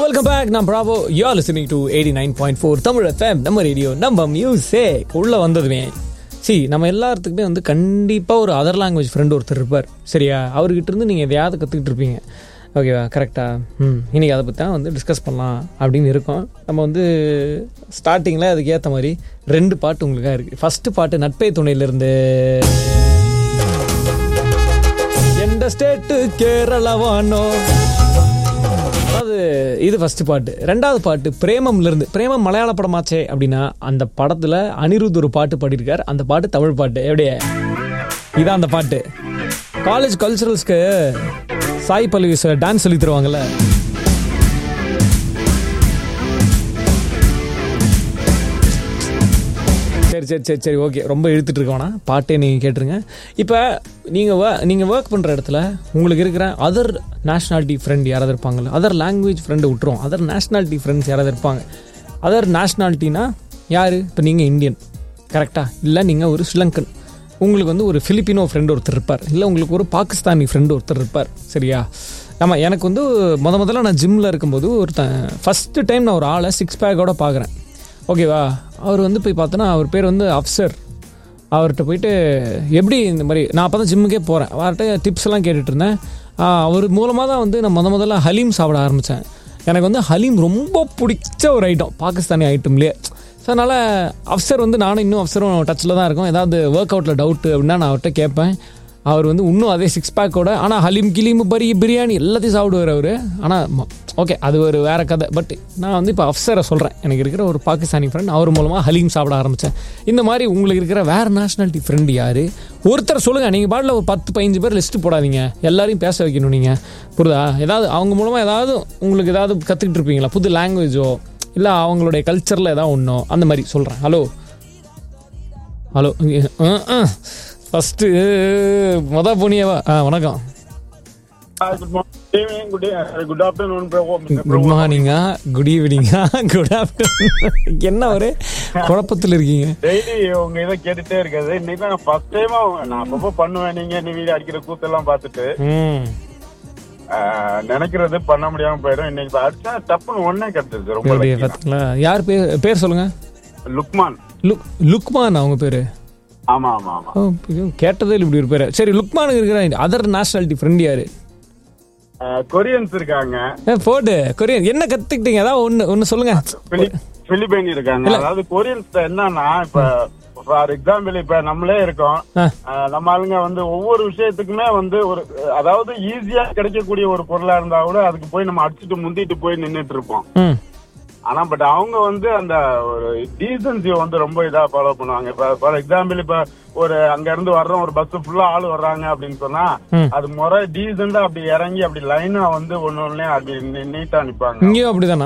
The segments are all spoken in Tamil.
வெல்கம் பேக் நான் Bravo you are listening to eighty nine point four Tamil FM நம்ம ரேடியோ நம்ம மியூசிக் உள்ள வந்ததுமே சி நம்ம எல்லாத்துக்குமே வந்து கண்டிப்பாக ஒரு அதர் லாங்குவேஜ் ஃப்ரெண்ட் ஒருத்தர் இருப்பார் சரியா அவர்கிட்ட இருந்து நீங்கள் எதையாவது கற்றுக்கிட்டு இருப்பீங்க ஓகேவா கரெக்டாக ம் இன்றைக்கி அதை பற்றி தான் வந்து டிஸ்கஸ் பண்ணலாம் அப்படின்னு இருக்கோம் நம்ம வந்து ஸ்டார்டிங்கில் அதுக்கு ஏற்ற மாதிரி ரெண்டு பாட்டு உங்களுக்காக இருக்குது ஃபஸ்ட்டு பாட்டு நட்பே துணையிலிருந்து எந்த ஸ்டேட்டு கேரளவானோ அதாவது இது ஃபர்ஸ்ட் பாட்டு ரெண்டாவது பாட்டு பிரேமம்ல இருந்து பிரேமம் மலையாள படமாச்சே அப்படின்னா அந்த படத்துல அனிருத் ஒரு பாட்டு பாடியிருக்கார் அந்த பாட்டு தமிழ் பாட்டு எப்படியே இதான் அந்த பாட்டு காலேஜ் கல்ச்சுரல்ஸ்க்கு சாய் பல்லவி சார் டான்ஸ் சொல்லி தருவாங்கல்ல சரி சரி சரி சரி ஓகே ரொம்ப இழுத்துட்டு இருக்கோண்ணா பாட்டே நீங்கள் கேட்டுருங்க இப்போ நீங்கள் நீங்கள் ஒர்க் பண்ணுற இடத்துல உங்களுக்கு இருக்கிற அதர் நேஷ்னாலிட்டி ஃப்ரெண்ட் யாராவது இருப்பாங்கல்ல அதர் லாங்குவேஜ் ஃப்ரெண்டு விட்டுரும் அதர் நேஷ்னாலிட்டி ஃப்ரெண்ட்ஸ் யாராவது இருப்பாங்க அதர் நேஷ்னாலிட்டினா யார் இப்போ நீங்கள் இந்தியன் கரெக்டாக இல்லை நீங்கள் ஒரு ஸ்ரீலங்கன் உங்களுக்கு வந்து ஒரு ஃபிலிப்பினோ ஃப்ரெண்ட் ஒருத்தர் இருப்பார் இல்லை உங்களுக்கு ஒரு பாகிஸ்தானி ஃப்ரெண்டு ஒருத்தர் இருப்பார் சரியா ஆமாம் எனக்கு வந்து முத முதல்ல நான் ஜிம்மில் இருக்கும்போது ஒருத்தன் ஃபஸ்ட்டு டைம் நான் ஒரு ஆளை சிக்ஸ் பேக்கோட பார்க்குறேன் ஓகேவா அவர் வந்து போய் பார்த்தோன்னா அவர் பேர் வந்து அஃப்சர் அவர்கிட்ட போயிட்டு எப்படி இந்த மாதிரி நான் அப்போ தான் ஜிம்முக்கே போகிறேன் அவர்கிட்ட டிப்ஸ் எல்லாம் கேட்டுட்டு இருந்தேன் ஆ, அவர் மூலமாக தான் வந்து நான் முத முதல்ல ஹலீம் சாப்பிட ஆரம்பித்தேன் எனக்கு வந்து ஹலீம் ரொம்ப பிடிச்ச ஒரு ஐட்டம் பாகிஸ்தானி ஐட்டம்லேயே ஸோ அதனால் அஃப்சர் வந்து நானும் இன்னும் அஃப்சரும் டச்சில் தான் இருக்கோம் ஏதாவது ஒர்க் அவுட்டில் டவுட்டு அப்படின்னா நான் அவர்கிட்ட கேட்பேன் அவர் வந்து இன்னும் அதே சிக்ஸ் பேக்கோட ஆனால் ஹலீம் கிலீம் பரி பிரியாணி எல்லாத்தையும் சாப்பிடுவார் அவர் ஆனால் ஓகே அது ஒரு வேற கதை பட் நான் வந்து இப்போ அஃப்சரை சொல்கிறேன் எனக்கு இருக்கிற ஒரு பாகிஸ்தானி ஃப்ரெண்ட் அவர் மூலமாக ஹலீம் சாப்பிட ஆரம்பித்தேன் இந்த மாதிரி உங்களுக்கு இருக்கிற வேற நேஷனாலிட்டி ஃப்ரெண்டு யார் ஒருத்தர் சொல்லுங்கள் நீங்கள் பாட்டில் ஒரு பத்து பதினஞ்சு பேர் லிஸ்ட்டு போடாதீங்க எல்லாரையும் பேச வைக்கணும் நீங்கள் புரியுதா ஏதாவது அவங்க மூலமாக ஏதாவது உங்களுக்கு ஏதாவது கற்றுக்கிட்டு இருப்பீங்களா புது லாங்குவேஜோ இல்லை அவங்களுடைய கல்ச்சரில் ஏதாவது ஒன்றோ அந்த மாதிரி சொல்கிறேன் ஹலோ ஹலோ ஃபஸ்ட்டு மொத போனியவா ஆ வணக்கம் good morning good good afternoon good மார்னிங்கா குட் ஈவினிங்கா குட் ஆஃப்டர்நூன் என்ன ஒரு குழப்பத்தில் இருக்கீங்க டெய்லி உங்க இதை கேட்டுட்டே இருக்காது இன்னைக்கு நான் ஃபர்ஸ்ட் டைமா நான் அப்பப்போ பண்ணுவேன் நீங்க நீ வீடு அடிக்கிற கூத்தெல்லாம் பார்த்துட்டு ம் ஆஹ், நினைக்கிறது பண்ண முடியாம போயிடும் இன்னைக்கு அடிச்சா டப்புன்னு ஒன்னே கிடைச்சிருக்கு ரொம்ப அப்படியே lucky தான். பார்த்தீங்களா யார் பேர் பேர் சொல்லுங்க லுக்மான் லுக் லுக்மான் அவங்க பேர் ஆமா ஆமா ஆமா ஓ, ஐயோ, கேட்டதே இல்லை இப்படி ஒரு பேர் சரி லுக்மானுக்கு இருக்கிற அதர் நேஷனாலிட்டி ஃப்ரெண்ட் யாரு ஆஹ், கொரியன்ஸ் இருக்காங்க ஏ போடு கொரியன் என்ன கத்துக்கிட்டீங்க ஏதாவது ஒன்று ஒன்று சொல்லுங்க பிலி- பிலிப்பைன் இருக்காங்க அதாவது கொரியன்ஸ் என்னன்னா இப்ப ஃபார் எக்ஸாம்பிள் இப்ப நம்மளே இருக்கோம் ஆ ஆஹ் நம்ம ஆளுங்க வந்து ஒவ்வொரு விஷயத்துக்குமே வந்து ஒரு அதாவது ஈஸியா கிடைக்கக்கூடிய ஒரு பொருளா இருந்தா கூட அதுக்கு போய் நம்ம அடிச்சுட்டு முந்திட்டு போய் நின்னுட்டு இருப்போம் ம் ஆனா பட் அவங்க வந்து அந்த ஒரு டீசன்சியை வந்து ரொம்ப இதா ஃபாலோ பண்ணுவாங்க இப்ப ஃபார் எக்ஸாம்பிள் இப்ப ஒரு அங்க இருந்து வர்றோம் ஒரு பஸ் ஃபுல்லா ஆள் வர்றாங்க அப்படின்னு சொன்னா ம். அது முறை டீசெண்டா அப்படி இறங்கி அப்படி லைனா வந்து ஒண்ணு ஒண்ணே அப்படி நீட்டா நிப்பாங்க இங்கேயும் அப்படிதானா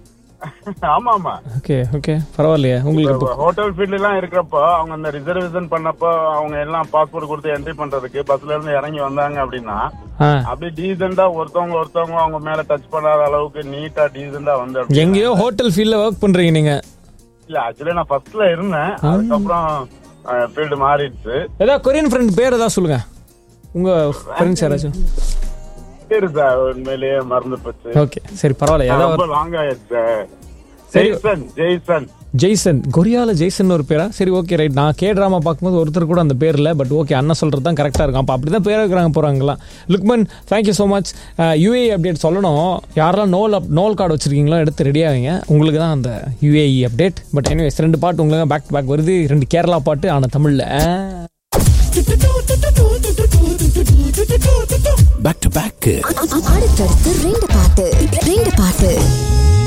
ஆமா ஆமா ஓகே ஓகே பரவாயில்லையே உங்களுக்கு இப்போ ஹோட்டல் ஃபீல்ட் எல்லாம் இருக்கிறப்போ அவங்க அந்த ரிசர்வேஷன் பண்ணப்போ அவங்க எல்லாம் பாஸ்போர்ட் கொடுத்து என்ட்ரி பண்றதுக்கு பஸ்ல இருந்து இறங்கி வந்தாங்க அப்படின்னா ஆ அப்படி டீசெண்டா ஒருத்தவங்க ஒருத்தவங்க அவங்க மேல டச் பண்ணாத அளவுக்கு நீட்டா டீசெண்டா வந்து அப்படி- எங்கேயோ ஹோட்டல் ஃபீல்டில் ஒர்க் பண்ணுறீங்க நீங்கள் இல்ல ஆக்சுவலி நான் ஃபர்ஸ்ட்ல இருந்தேன் அதுக்கப்புறம் ஃபீல்டு மாறிடுச்சு ஏதாவது கொரியன் ஃப்ரெண்ட் பேர் ஏதாவது சொல்லுங்க உங்கள் ஃப்ரெண்ட்ஸ் யாராச்சும் சரி சார் உண்மையிலேயே மறந்து போச்சு ஓகே சரி பரவாயில்ல ஏதாவது ரொம்ப லாங் ஆயிடுச்சு சரி. ஜெய்சன் ஜெய்சன் ஜெய்சன் கொரியால ஜெய்சன் ஒரு பேரா சரி ஓகே ரைட் நான் கே ட்ராமா பார்க்கும்போது ஒருத்தர் கூட அந்த பேர் இல்லை பட் ஓகே அண்ணன் சொல்கிறது தான் கரெக்டாக இருக்கும் அப்போ அப்படி தான் பேர் வைக்கிறாங்க போகிறாங்கலாம் Luqman thank you so much UAE update சொல்லணும் யாரெல்லாம் நோல் அப் நோல் கார்டு வச்சிருக்கீங்களோ எடுத்து ரெடி ஆகுங்க உங்களுக்கு தான் அந்த யூஏஇ அப்டேட் பட் எனிவேஸ் ரெண்டு பாட்டு உங்களுக்கு பேக் டு பேக் வருது ரெண்டு கேரளா பாட்டு ஆனால் தமிழில் பேக் டு பேக் அடுத்தடுத்து ரெண்டு பாட்டு ரெண்டு பாட்டு